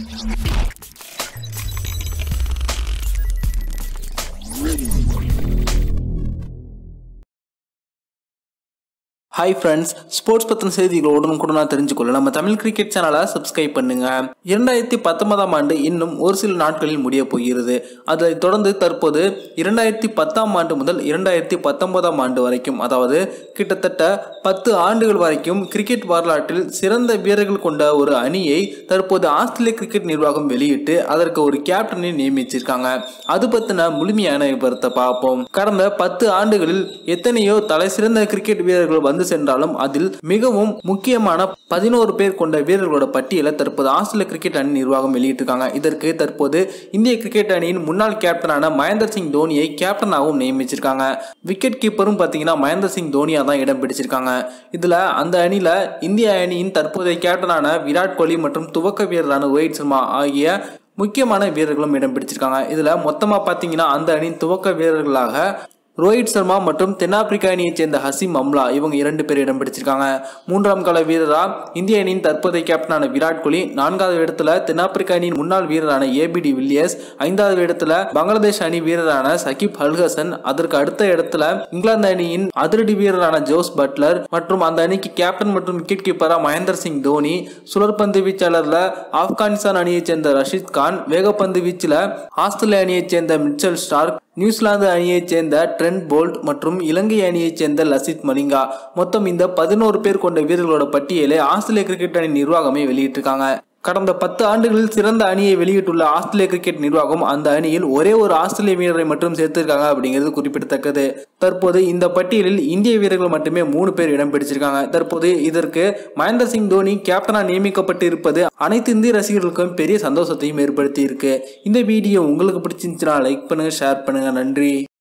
hi friends sports பற்றின செய்திகள் உடனுக்குடனாக தெரிஞ்சுக்கொள்ள நம்ம தமிழ் கிரிக்கெட் சேனலை சப்ஸ்கிரைப் பண்ணுங்க இரண்டாயிரத்தி பத்தொன்பதாம் ஆண்டு இன்னும் ஒரு சில நாட்களில் முடிய போகிறது அதைத் தொடர்ந்து தற்போது இரண்டாயிரத்தி பத்தாம் ஆண்டு முதல் இரண்டாயிரத்தி பத்தொன்பதாம் ஆண்டு வரைக்கும் அதாவது கிட்டத்தட்ட பத்து ஆண்டுகள் வரைக்கும் கிரிக்கெட் வரலாற்றில் சிறந்த வீரர்கள் கொண்ட ஒரு அணியை தற்போது ஆஸ்திரேலிய கிரிக்கெட் நிர்வாகம் வெளியிட்டு அதற்கு ஒரு கேப்டனை நியமிச்சிருக்காங்க அது பற்றின முழுமையான விவரத்தை பார்ப்போம் கடந்த பத்து ஆண்டுகளில் எத்தனையோ தலை சிறந்த கிரிக்கெட் வீரர்கள் வந்து சென்றாலும் அதில் மிகவும் முக்கியமான பதினோரு பேர் கொண்ட வீரர்களோட பட்டியலை தற்போது ஆஸ்திரேலிய கிரிக்கெட் அணி நிர்வாகம் வெளியிட்டிருக்காங்க இதற்கு தற்போது இந்திய கிரிக்கெட் அணியின் முன்னாள் கேப்டனான மகேந்திர சிங் தோனியை கேப்டனாகவும் நியமிச்சிருக்காங்க விக்கெட் கீப்பரும் பார்த்தீங்கன்னா மகேந்திர சிங் தோனியா தான் இடம் பிடிச்சிருக்காங்க இதுல அந்த அணியில இந்திய அணியின் தற்போதைய கேப்டனான விராட் கோலி மற்றும் துவக்க வீரரான ரோஹித் சர்மா ஆகிய முக்கியமான வீரர்களும் இடம் பிடிச்சிருக்காங்க இதுல மொத்தமா பார்த்தீங்கன்னா அந்த அணியின் துவக்க வீரர்களாக ரோஹித் சர்மா மற்றும் தென்னாப்பிரிக்கா அணியைச் சேர்ந்த ஹசீம் அம்லா இவங்க இரண்டு பேர் இடம் பிடிச்சிருக்காங்க மூன்றாம் கால வீரரா இந்திய அணியின் தற்போதைய கேப்டனான விராட் கோலி நான்காவது இடத்துல தென்னாப்பிரிக்கா அணியின் முன்னாள் வீரரான ஏபிடி வில்லியர்ஸ் ஐந்தாவது இடத்துல பங்களாதேஷ் அணி வீரரான சகிப் அல்ஹசன் அதற்கு அடுத்த இடத்துல இங்கிலாந்து அணியின் அதிரடி வீரரான ஜோஸ் பட்லர் மற்றும் அந்த அணிக்கு கேப்டன் மற்றும் விக்கெட் கீப்பரா மகேந்திர சிங் தோனி சுழற்பந்து வீச்சாளர்ல ஆப்கானிஸ்தான் அணியைச் சேர்ந்த ரஷீத் கான் வேகப்பந்து வீச்சில் ஆஸ்திரேலிய அணியைச் சேர்ந்த மிச்சல் ஸ்டார்க் நியூசிலாந்து அணியைச் சேர்ந்த ட்ரெண்ட் போல்ட் மற்றும் இலங்கை அணியைச் சேர்ந்த லசித் மலிங்கா மொத்தம் இந்த பதினோரு பேர் கொண்ட வீரர்களோட பட்டியலை ஆஸ்திரேலிய கிரிக்கெட் அணி நிர்வாகமே வெளியிட்டிருக்காங்க கடந்த பத்து ஆண்டுகளில் சிறந்த அணியை வெளியிட்டுள்ள ஆஸ்திரேலிய கிரிக்கெட் நிர்வாகம் அந்த அணியில் ஒரே ஒரு ஆஸ்திரேலிய வீரரை மட்டும் சேர்த்திருக்காங்க அப்படிங்கிறது குறிப்பிடத்தக்கது தற்போது இந்த பட்டியலில் இந்திய வீரர்கள் மட்டுமே மூணு பேர் இடம் பிடிச்சிருக்காங்க தற்போது இதற்கு மகேந்திர சிங் தோனி கேப்டனாக நியமிக்கப்பட்டு இருப்பது அனைத்து இந்திய ரசிகர்களுக்கும் பெரிய சந்தோஷத்தையும் ஏற்படுத்தி இருக்கு இந்த வீடியோ உங்களுக்கு பிடிச்சிருந்துச்சுன்னா லைக் பண்ணுங்க ஷேர் பண்ணுங்க நன்றி